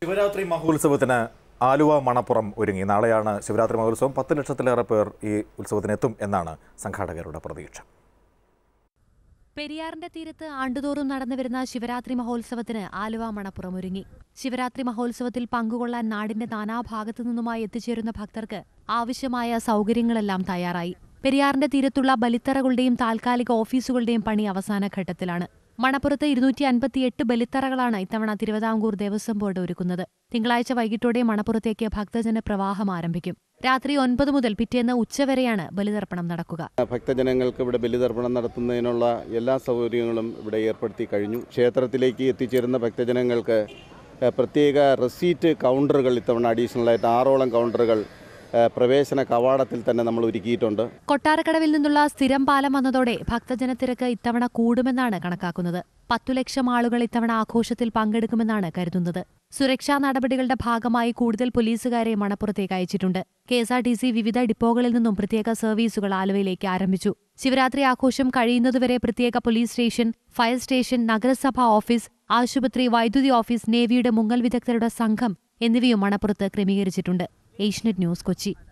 ശിവരാത്രി മഹോത്സവത്തിന് ആലുവ മണപ്പുറം ഒരുങ്ങി നാളെയാണ് ശിവരാത്രി മഹോത്സവം പത്ത് ലക്ഷത്തിലേറെ പേർ ഈ ഉത്സവത്തിന് എത്തും എന്നാണ് സംഘാടകരുടെ പ്രതീക്ഷ പെരിയാറിന്റെ തീരത്ത് ആണ്ടുതോറും നടന്നുവരുന്ന ശിവരാത്രി മഹോത്സവത്തിന് ആലുവ മണപ്പുറം ഒരുങ്ങി ശിവരാത്രി മഹോത്സവത്തിൽ പങ്കുകൊള്ളാൻ നാടിന്റെ നാനാഭാഗത്തു നിന്നുമായി എത്തിച്ചേരുന്ന ഭക്തർക്ക് ആവശ്യമായ സൗകര്യങ്ങളെല്ലാം തയ്യാറായി പെരിയാറിന്റെ തീരത്തുള്ള ബലിത്തറകളുടെയും താൽക്കാലിക ഓഫീസുകളുടെയും പണി അവസാന ഘട്ടത്തിലാണ് മണപ്പുറത്ത് ഇരുന്നൂറ്റി അൻപത്തിയെട്ട് ബലിത്തറകളാണ് ഇത്തവണ തിരുവിതാംകൂർ ദേവസ്വം ബോർഡ് ഒരുക്കുന്നത് തിങ്കളാഴ്ച വൈകിട്ടോടെ മണപ്പുറത്തേക്ക് ഭക്തജന പ്രവാഹം ആരംഭിക്കും രാത്രി ഒൻപത് മുതൽ പിറ്റേന്ന് ഉച്ചവരെയാണ് ബലിതർപ്പണം നടക്കുക ഭക്തജനങ്ങൾക്ക് ഇവിടെ ബലിതർപ്പണം നടത്തുന്നതിനുള്ള എല്ലാ സൗകര്യങ്ങളും ഇവിടെ ഏർപ്പെടുത്തി കഴിഞ്ഞു ക്ഷേത്രത്തിലേക്ക് എത്തിച്ചേരുന്ന ഭക്തജനങ്ങൾക്ക് ഏഹ്, പ്രത്യേക റെസീറ്റ് കൗണ്ടറുകൾ ഇത്തവണ അഡീഷണലായിട്ട് ആറോളം കൗണ്ടറുകൾ ഏഹ്, പ്രവേശന കവാടത്തിൽ തന്നെ നമ്മൾ ഒരുക്കിയിട്ടുണ്ട് കൊട്ടാരക്കടവിൽ നിന്നുള്ള സ്ഥിരം പാലം വന്നതോടെ ഭക്തജനത്തിരക്ക് ഇത്തവണ കൂടുമെന്നാണ് കണക്കാക്കുന്നത് പത്തു ലക്ഷം ആളുകൾ ഇത്തവണ ആഘോഷത്തിൽ പങ്കെടുക്കുമെന്നാണ് കരുതുന്നത് സുരക്ഷാ നടപടികളുടെ ഭാഗമായി കൂടുതൽ പോലീസുകാരെ മണപ്പുറത്തേക്ക് അയച്ചിട്ടുണ്ട് K S R T C വിവിധ ഡിപ്പോകളിൽ നിന്നും പ്രത്യേക സർവീസുകൾ ആലുവയിലേക്ക് ആരംഭിച്ചു ശിവരാത്രി ആഘോഷം കഴിയുന്നതുവരെ പ്രത്യേക പോലീസ് സ്റ്റേഷൻ ഫയർ സ്റ്റേഷൻ നഗരസഭാ ഓഫീസ് ആശുപത്രി വൈദ്യുതി ഓഫീസ് നേവിയുടെ മുങ്ങൽ വിദഗ്ധരുടെ സംഘം എന്നിവയും മണപ്പുറത്ത് ക്രമീകരിച്ചിട്ടുണ്ട് ഏഷ്യനെറ്റ് ന്യൂസ് കൊച്ചി